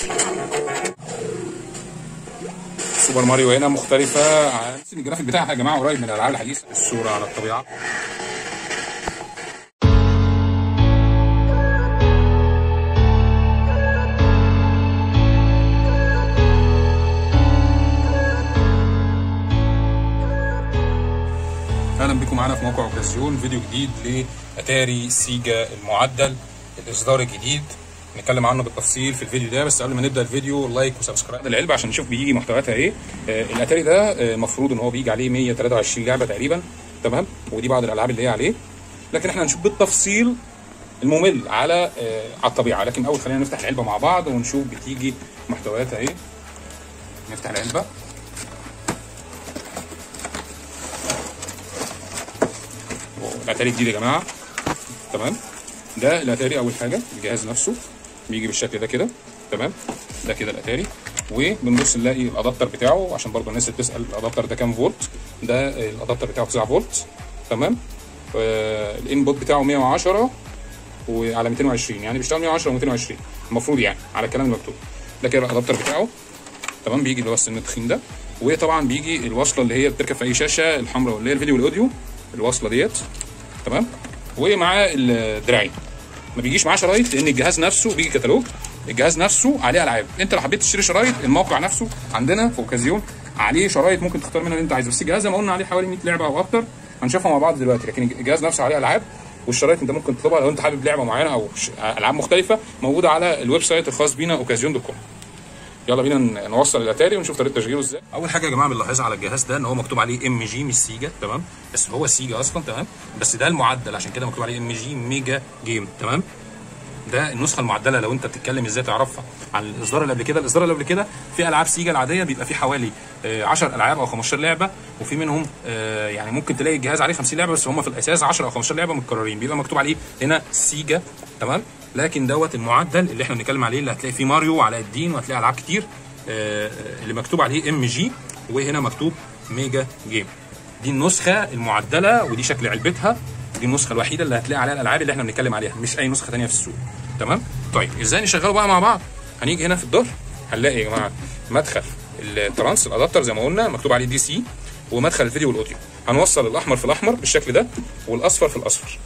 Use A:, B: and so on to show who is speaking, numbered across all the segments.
A: سوبر ماريو هنا مختلفة عن الجرافيك بتاعها يا جماعة قريب من الألعاب الحديثة الصورة على الطبيعة اهلا بكم معانا في موقع اوكازيون فيديو جديد لاتاري سيجا المعدل الاصدار الجديد نتكلم عنه بالتفصيل في الفيديو ده بس قبل ما نبدا الفيديو لايك وسبسكرايب العلبه عشان نشوف بيجي محتوياتها ايه آه الاتاري ده المفروض آه ان هو بيجي عليه 123 لعبه تقريبا تمام ودي بعض الالعاب اللي هي عليه لكن احنا هنشوف بالتفصيل الممل على آه على الطبيعه لكن اول خلينا نفتح العلبه مع بعض ونشوف بتيجي محتوياتها ايه نفتح العلبه الاتاري جديد يا جماعه تمام ده الاتاري اول حاجه الجهاز نفسه بيجي بالشكل ده كده تمام ده كده الاتاري وبنبص نلاقي الادابتر بتاعه عشان برضه الناس اللي بتسال الادابتر ده كام فولت ده الادابتر بتاعه 9 فولت تمام آه الانبوت بتاعه 110 وعلى 220 يعني بيشتغل 110 و220 المفروض يعني على الكلام المكتوب ده كده الادابتر بتاعه تمام بيجي اللي هو السن التخين ده وطبعا بيجي الوصله اللي هي بتركب في اي شاشه الحمراء اللي هي الفيديو والاوديو الوصله ديت تمام ومعاه الدراعين ما بيجيش معاه شرايط لان الجهاز نفسه بيجي كتالوج الجهاز نفسه عليه العاب انت لو حبيت تشتري شرايط الموقع نفسه عندنا في اوكازيون عليه شرايط ممكن تختار منها اللي انت عايزه بس الجهاز زي ما قلنا عليه حوالي 100 لعبه او اكتر هنشوفها مع بعض دلوقتي لكن الجهاز نفسه عليه العاب والشرايط انت ممكن تطلبها لو انت حابب لعبه معينه او العاب مختلفه موجوده على الويب سايت الخاص بينا اوكازيون دوت كوم يلا بينا نوصل الاتاري ونشوف طريقه تشغيله ازاي اول حاجه يا جماعه بنلاحظها على الجهاز ده ان هو مكتوب عليه ام جي مش سيجا تمام بس هو سيجا اصلا تمام بس ده المعدل عشان كده مكتوب عليه ام جي ميجا جيم تمام ده النسخه المعدله لو انت بتتكلم ازاي تعرفها عن الاصدار اللي قبل كده الاصدار اللي قبل كده في العاب سيجا العاديه بيبقى فيه حوالي 10 العاب او 15 لعبه وفي منهم يعني ممكن تلاقي الجهاز عليه 50 لعبه بس هم في الاساس 10 او 15 لعبه متكررين بيبقى مكتوب عليه هنا سيجا تمام لكن دوت المعدل اللي احنا بنتكلم عليه اللي هتلاقي فيه ماريو وعلاء الدين وهتلاقي العاب كتير اللي مكتوب عليه ام جي وهنا مكتوب ميجا جيم دي النسخه المعدله ودي شكل علبتها دي النسخه الوحيده اللي هتلاقي عليها الالعاب اللي احنا بنتكلم عليها مش اي نسخه ثانيه في السوق تمام طيب ازاي نشغله بقى مع بعض هنيجي هنا في الظهر هنلاقي يا جماعه مدخل الترانس الادابتر زي ما قلنا مكتوب عليه دي سي ومدخل الفيديو والاوديو هنوصل الاحمر في الاحمر بالشكل ده والاصفر في الاصفر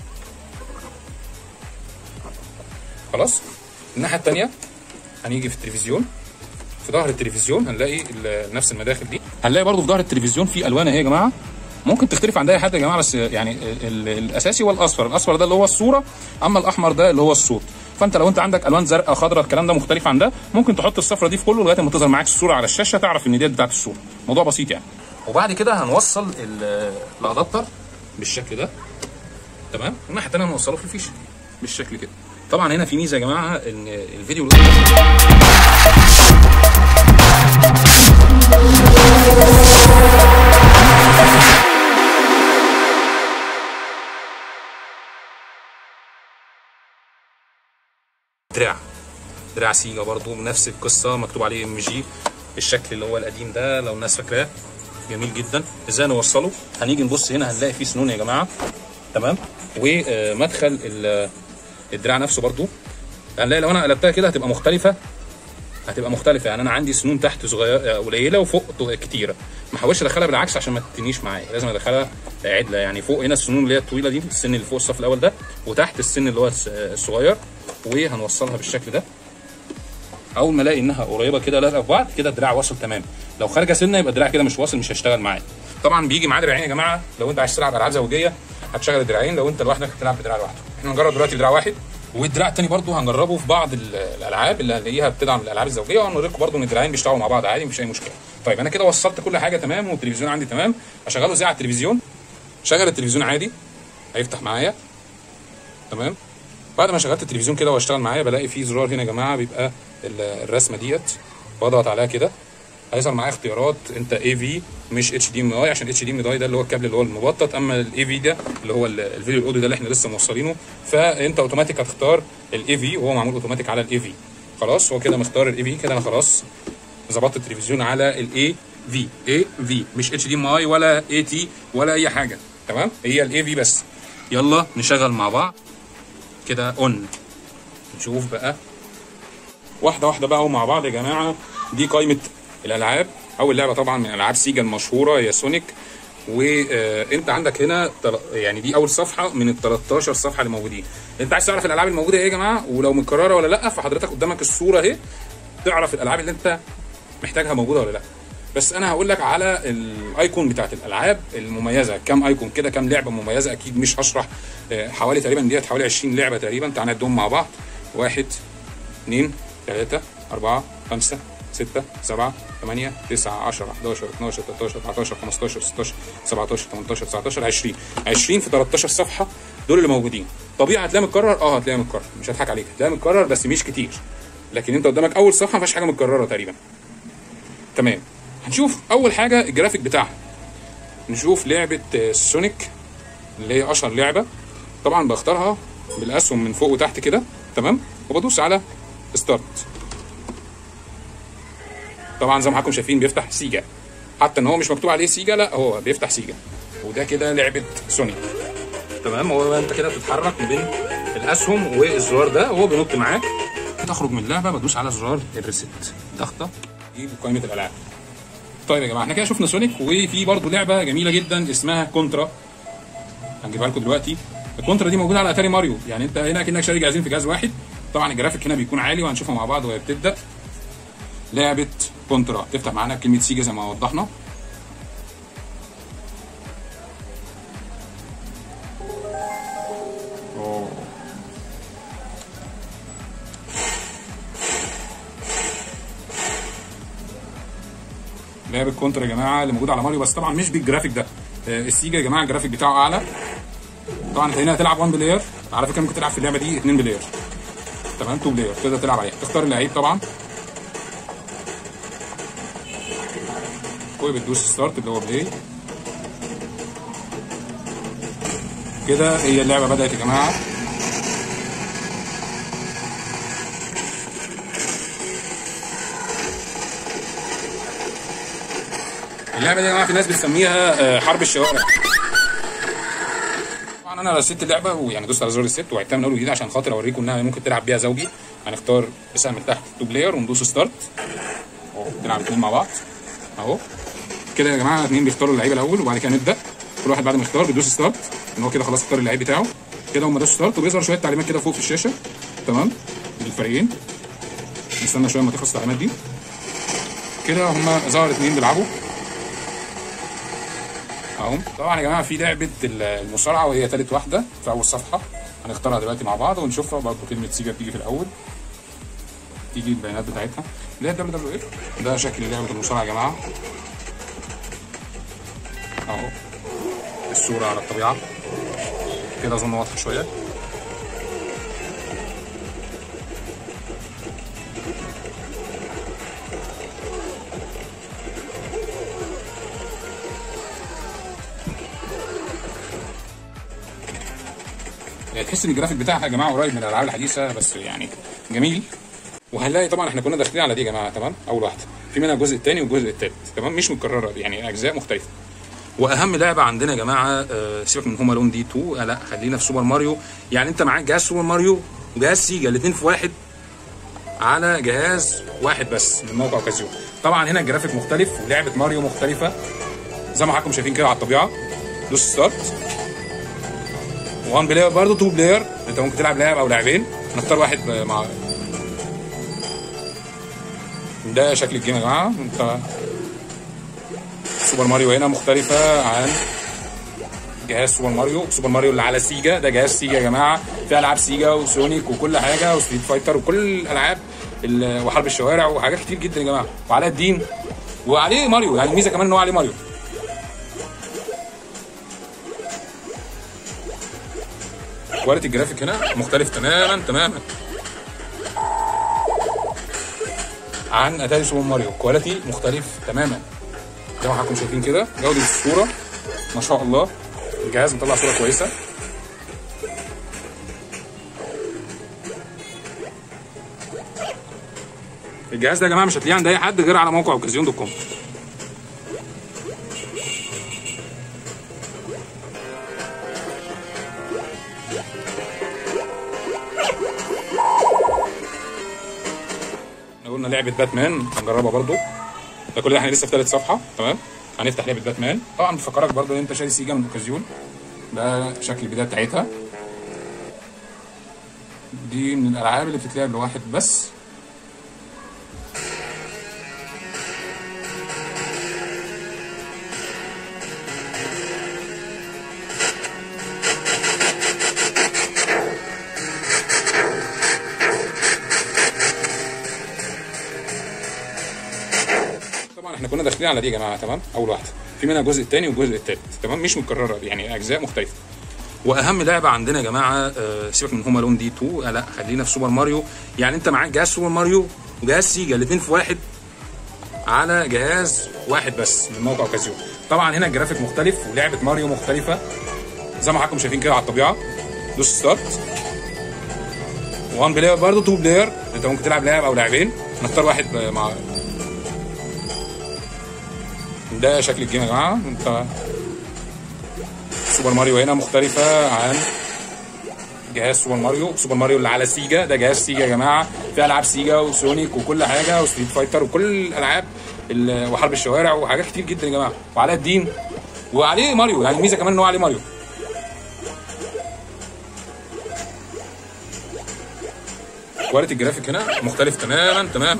A: خلاص الناحيه الثانيه هنيجي في التلفزيون في ظهر التلفزيون هنلاقي نفس المداخل دي هنلاقي برضو في ظهر التلفزيون في الوان اهي يا جماعه ممكن تختلف عند اي حد يا جماعه بس يعني الاساسي هو الاصفر الاصفر ده اللي هو الصوره اما الاحمر ده اللي هو الصوت فانت لو انت عندك الوان زرقاء خضراء الكلام ده مختلف عن ده ممكن تحط الصفرة دي في كله لغايه ما تظهر معاك الصوره على الشاشه تعرف ان ديت بتاعت الصوره موضوع بسيط يعني وبعد كده هنوصل الادابتر بالشكل ده تمام والناحيه الثانيه هنوصله في الفيشه بالشكل كده طبعا هنا في ميزه يا جماعه ان الفيديو دراع دراع سيجا برضو نفس القصه مكتوب عليه ام جي الشكل اللي هو القديم ده لو الناس فاكراه جميل جدا ازاي نوصله هنيجي نبص هنا هنلاقي فيه سنون يا جماعه تمام ومدخل الدراع نفسه برضو هنلاقي لو انا قلبتها كده هتبقى مختلفه هتبقى مختلفه يعني انا عندي سنون تحت صغيره قليله وفوق كتيره ما احاولش ادخلها بالعكس عشان ما تتنيش معايا لازم ادخلها عدله يعني فوق هنا السنون اللي هي الطويله دي السن اللي فوق الصف الاول ده وتحت السن اللي هو الصغير وهنوصلها بالشكل ده اول ما الاقي انها قريبه كده لازقه في بعض كده الدراع واصل تمام لو خارجه سنه يبقى الدراع كده مش واصل مش هيشتغل معايا طبعا بيجي معاه دراعين يا جماعه لو انت عايز تلعب العاب زوجيه هتشغل الدراعين لو انت لوحدك هتلعب بدراع لوحده احنا هنجرب دلوقتي دراع واحد والدراع التاني برضه هنجربه في بعض الالعاب اللي هنلاقيها بتدعم الالعاب الزوجيه وهنوريكم برضه ان الدراعين بيشتغلوا مع بعض عادي مفيش اي مشكله طيب انا كده وصلت كل حاجه تمام والتلفزيون عندي تمام اشغله ازاي على التلفزيون شغل التلفزيون عادي هيفتح معايا تمام بعد ما شغلت التلفزيون كده واشتغل معايا بلاقي فيه زرار هنا يا جماعه بيبقى الرسمه ديت بضغط عليها كده هيظهر معايا اختيارات انت اي في مش اتش دي ام اي عشان اتش دي ام اي ده اللي هو الكابل اللي هو المبطط اما الاي في ده اللي هو الفيديو الاوديو ده اللي احنا لسه موصلينه فانت اوتوماتيك هتختار الاي في وهو معمول اوتوماتيك على الاي في خلاص هو كده مختار الاي في كده انا خلاص ظبطت التلفزيون على الاي في اي في مش اتش دي ام اي ولا اي تي ولا اي حاجه تمام هي الاي في بس يلا نشغل مع بعض كده اون نشوف بقى واحده واحده بقى ومع بعض يا جماعه دي قائمه الالعاب اول لعبه طبعا من العاب سيجا المشهوره هي سونيك وانت عندك هنا تل- يعني دي اول صفحه من ال 13 صفحه اللي موجودين انت عايز تعرف الالعاب الموجوده ايه يا جماعه ولو متكرره ولا لا فحضرتك قدامك الصوره اهي تعرف الالعاب اللي انت محتاجها موجوده ولا لا بس انا هقول لك على الايكون بتاعت الالعاب المميزه كام ايكون كده كام لعبه مميزه اكيد مش هشرح آه، حوالي تقريبا ديت حوالي 20 لعبه تقريبا تعال نعدهم مع بعض واحد اثنين ثلاثة أربعة خمسة ستة سبعة ثمانية تسعة 10 11 12 13 14 15 16 17 18 19 20 20 في 13 صفحة دول اللي موجودين طبيعي هتلاقيها متكرر اه هتلاقيها متكرر مش هضحك عليك هتلاقيها متكرر بس مش كتير لكن انت قدامك اول صفحة ما فيهاش حاجة متكررة تقريبا تمام هنشوف اول حاجة الجرافيك بتاعها نشوف لعبة آه، سونيك اللي هي اشهر لعبة طبعا بختارها بالاسهم من فوق وتحت كده تمام وبدوس على ستارت طبعا زي ما حضراتكم شايفين بيفتح سيجا حتى ان هو مش مكتوب عليه سيجا لا هو بيفتح سيجا وده كده لعبه سونيك تمام هو بقى انت كده بتتحرك ما بين الاسهم والزرار ده وهو بينط معاك تخرج من اللعبه بدوس على زرار الريست ضغطه دي قائمه الالعاب طيب يا جماعه احنا كده شفنا سونيك وفي برضه لعبه جميله جدا اسمها كونترا هنجيبها لكم دلوقتي الكونترا دي موجوده على اتاري ماريو يعني انت هنا كانك شاري جهازين في جهاز واحد طبعا الجرافيك هنا بيكون عالي وهنشوفها مع بعض وهي بتبدا لعبه كونترا تفتح معانا كلمه سيجا زي ما وضحنا أوه. لعبه كونترا يا جماعه اللي موجوده على ماريو بس طبعا مش بالجرافيك ده آه، السيجا يا جماعه الجرافيك بتاعه اعلى طبعا انت هنا هتلعب 1 بلاير على فكره ممكن تلعب في اللعبه دي 2 بلاير تمام 2 بلاير تقدر تلعب عليها تختار اللعيب طبعا وبتدوس ستارت اللي هو بلاي كده هي اللعبه بدات يا جماعه اللعبه دي يا جماعه في ناس بتسميها آه، حرب الشوارع طبعا انا رسيت اللعبه ويعني دوست على زر الست وعدتها من اول وجديد عشان خاطر اوريكم انها ممكن تلعب بيها زوجي هنختار اسم من تحت تو بلاير وندوس ستارت اهو تلعب اتنين مع بعض اهو كده يا جماعه اتنين بيختاروا اللعيبه الاول وبعد كده نبدا كل واحد بعد ما يختار بيدوس ستارت ان هو كده خلاص اختار اللعيب بتاعه كده هم دوسوا ستارت وبيظهر شويه تعليمات كده فوق في الشاشه تمام للفريقين نستنى شويه ما تخلص التعليمات دي كده هم ظهر اتنين بيلعبوا اهو طبعا يا جماعه في لعبه المصارعه وهي تالت واحده في اول صفحه هنختارها دلوقتي مع بعض ونشوفها برضه كلمه سيجا بتيجي في الاول تيجي البيانات بتاعتها اللي هي دبليو دبليو اف ده شكل لعبه المصارعه يا جماعه اهو الصوره على الطبيعه كده اظن واضحه شويه يعني تحس ان الجرافيك بتاعها يا جماعه قريب من الالعاب الحديثه بس يعني جميل وهنلاقي طبعا احنا كنا داخلين على دي يا جماعه تمام اول واحده في منها الجزء الثاني والجزء الثالث تمام مش متكرره يعني اجزاء مختلفه واهم لعبه عندنا يا جماعه آه، سيبك من هوم الون دي 2 آه، لا خلينا في سوبر ماريو يعني انت معاك جهاز سوبر ماريو وجهاز سيجا الاثنين في واحد على جهاز واحد بس من موقع اوكازيون طبعا هنا الجرافيك مختلف ولعبه ماريو مختلفه زي ما حضراتكم شايفين كده على الطبيعه دوس ستارت 1 بلاير برضه 2 بلاير انت ممكن تلعب لاعب او لاعبين نختار واحد مع ده شكل الجيم يا جماعه انت سوبر ماريو هنا مختلفه عن جهاز سوبر ماريو سوبر ماريو اللي على سيجا ده جهاز سيجا يا جماعه في العاب سيجا وسونيك وكل حاجه وستريت فايتر وكل الالعاب ال- وحرب الشوارع وحاجات كتير جدا يا جماعه وعلاء الدين وعليه ماريو يعني الميزه كمان ان هو عليه ماريو كواليتي الجرافيك هنا مختلف تماما تماما عن اتاري سوبر ماريو كواليتي مختلف تماما زي ما حضراتكم شايفين كده جوده الصوره ما شاء الله الجهاز مطلع صوره كويسه الجهاز ده يا جماعه مش هتلاقيه عند اي حد غير على موقع اوكازيون دوت كوم لعبه باتمان هنجربها برضو ده كل ده احنا لسه في ثالث صفحه تمام هنفتح لعبه باتمان طبعا بفكرك برضو ان انت شاري سيجا من اوكازيون ده شكل البدايه بتاعتها دي من الالعاب اللي بتتلعب لواحد بس طبعا احنا كنا داخلين على دي يا جماعه تمام اول واحده في منها الجزء الثاني والجزء الثالث تمام مش متكرره يعني اجزاء مختلفه واهم لعبه عندنا يا جماعه آه، سيبك من هوم الون دي 2 آه، لا خلينا في سوبر ماريو يعني انت معاك جهاز سوبر ماريو وجهاز سيجا الاثنين في واحد على جهاز واحد بس من موقع اوكازيون طبعا هنا الجرافيك مختلف ولعبه ماريو مختلفه زي ما حضراتكم شايفين كده على الطبيعه دوس ستارت وان بلاير برضه تو بلاير انت ممكن تلعب لاعب او لاعبين نختار واحد مع ده شكل الجيم يا جماعه انت سوبر ماريو هنا مختلفه عن جهاز سوبر ماريو سوبر ماريو اللي على سيجا ده جهاز سيجا يا جماعه في العاب سيجا وسونيك وكل حاجه وستريت فايتر وكل الالعاب ال- وحرب الشوارع وحاجات كتير جدا يا جماعه وعلاء الدين وعليه ماريو يعني الميزه كمان ان هو عليه ماريو كواليتي الجرافيك هنا مختلف تماما تماما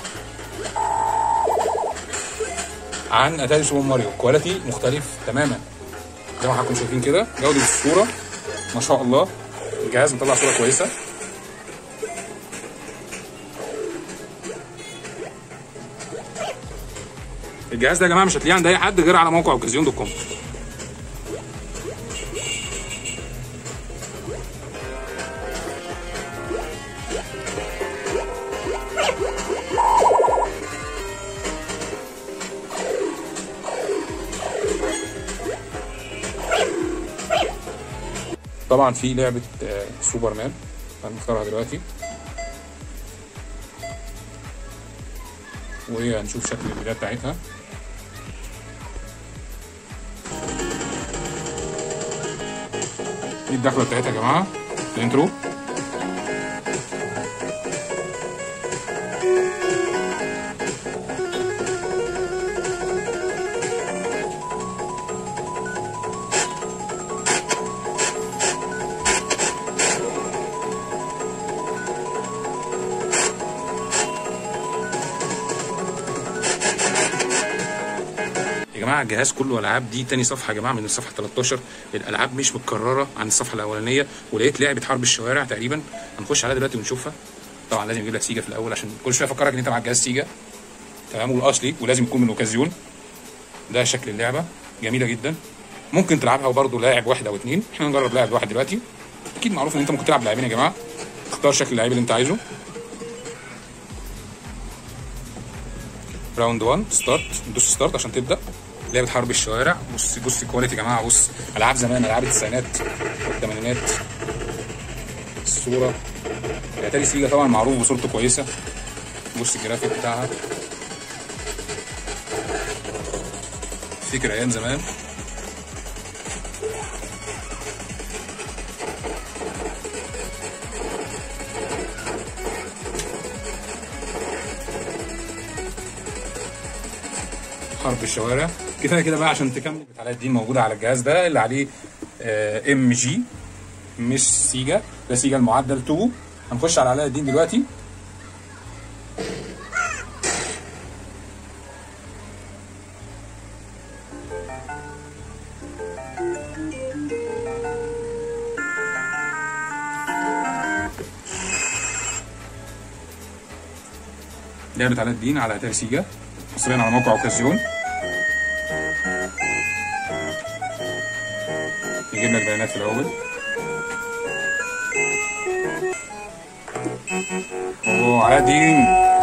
A: عن اتاري سوبر ماريو كواليتي مختلف تماما زي ما حضراتكم شايفين كده جوده الصوره ما شاء الله الجهاز مطلع صوره كويسه الجهاز ده يا جماعه مش هتلاقيه عند اي حد غير على موقع اوكازيون دوت كوم طبعا في لعبه آه، سوبرمان هنختارها دلوقتي وهنشوف شكل البدايه بتاعتها دي الدخله بتاعتها يا جماعه الانترو يا جماعه الجهاز كله العاب دي تاني صفحه يا جماعه من الصفحه 13 الالعاب مش متكرره عن الصفحه الاولانيه ولقيت لعبه حرب الشوارع تقريبا هنخش عليها دلوقتي ونشوفها طبعا لازم يجيب لك سيجا في الاول عشان كل شويه افكرك ان انت معاك جهاز سيجا تمام والاصلي ولازم يكون من اوكازيون ده شكل اللعبه جميله جدا ممكن تلعبها برضه لاعب واحد او اتنين احنا نجرب لاعب واحد دلوقتي اكيد معروف ان انت ممكن تلعب لاعبين يا جماعه اختار شكل اللعيب اللي انت عايزه راوند 1 ستارت دوس ستارت عشان تبدا لعبه حرب الشوارع بص بص الكواليتي يا جماعه بص العاب زمان العاب التسعينات والثمانينات الصوره اتاري سيجا طبعا معروف بصورته كويسه بص الجرافيك بتاعها فكر ايام زمان حرب الشوارع كفايه كده بقى عشان تكمل علاء الدين موجوده على الجهاز ده اللي عليه ام جي مش سيجا ده سيجا المعدل 2 هنخش على علاء الدين دلوقتي لعبة علاء الدين على اتاري سيجا حصريا على موقع اوكازيون يجيب لك بيانات في الاول اوه علاء الدين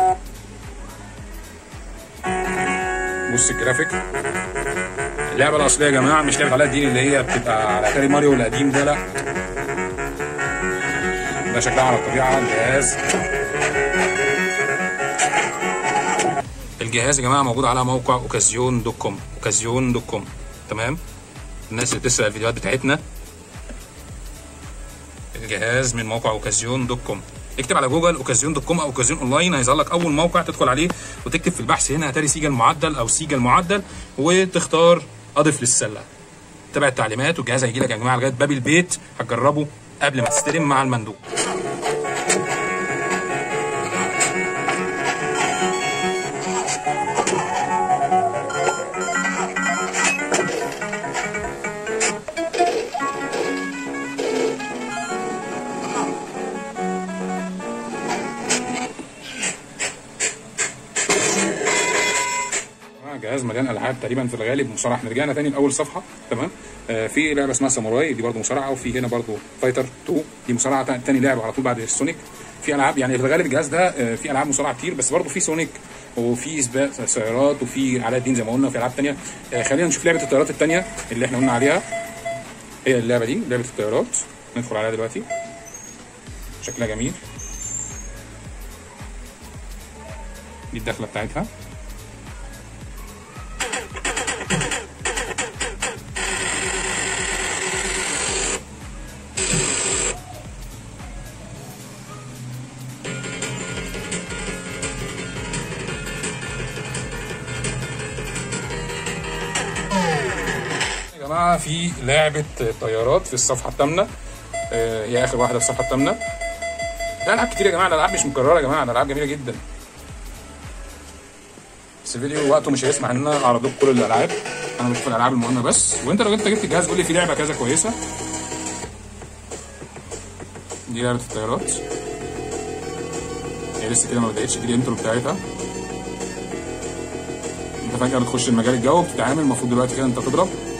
A: بص الجرافيك اللعبة الأصلية يا جماعة مش لعبة علاء الدين اللي هي بتبقى على اتاري ماريو القديم ده لا ده شكلها على الطبيعة الجهاز الجهاز يا جماعه موجود على موقع اوكازيون دوت كوم اوكازيون دوت كوم تمام الناس اللي بتسرق الفيديوهات بتاعتنا الجهاز من موقع اوكازيون دوت كوم اكتب على جوجل اوكازيون دوت كوم او اوكازيون اونلاين هيظهر لك اول موقع تدخل عليه وتكتب في البحث هنا هتاري سيجا المعدل او سيجا المعدل وتختار اضف للسله تابع التعليمات والجهاز هيجي لك يا جماعه لغايه باب البيت هتجربه قبل ما تستلم مع المندوب جهاز مليان العاب تقريبا في الغالب مصارعه احنا رجعنا تاني لاول صفحه تمام آه في لعبه اسمها ساموراي دي برضه مصارعه وفي هنا برضه فايتر 2 دي مصارعه تا- تاني لعبه على طول بعد السونيك في العاب يعني في الغالب الجهاز ده آه في العاب مصارعه كتير بس برضه في سونيك وفي سباق سيارات وفي علاء الدين زي ما قلنا وفي العاب تانيه آه خلينا نشوف لعبه الطيارات التانيه اللي احنا قلنا عليها هي اللعبه دي لعبه الطيارات ندخل عليها دلوقتي شكلها جميل دي الدخله بتاعتها يا جماعه في لعبه طيارات في الصفحه الثامنه آه، هي اخر واحده في الصفحه الثامنه لا العاب كتير يا جماعه الالعاب مش مكرره يا جماعه الالعاب جميله جدا بس الفيديو وقته مش هيسمح ان انا اعرض لكم كل الالعاب انا بشوف الالعاب المهمه بس وانت لو انت جبت الجهاز قول لي في لعبه كذا كويسه دي لعبه الطيارات هي لسه كده ما بداتش دي الانترو بتاعتها انت فجاه بتخش المجال الجوي بتتعامل المفروض دلوقتي كده انت تضرب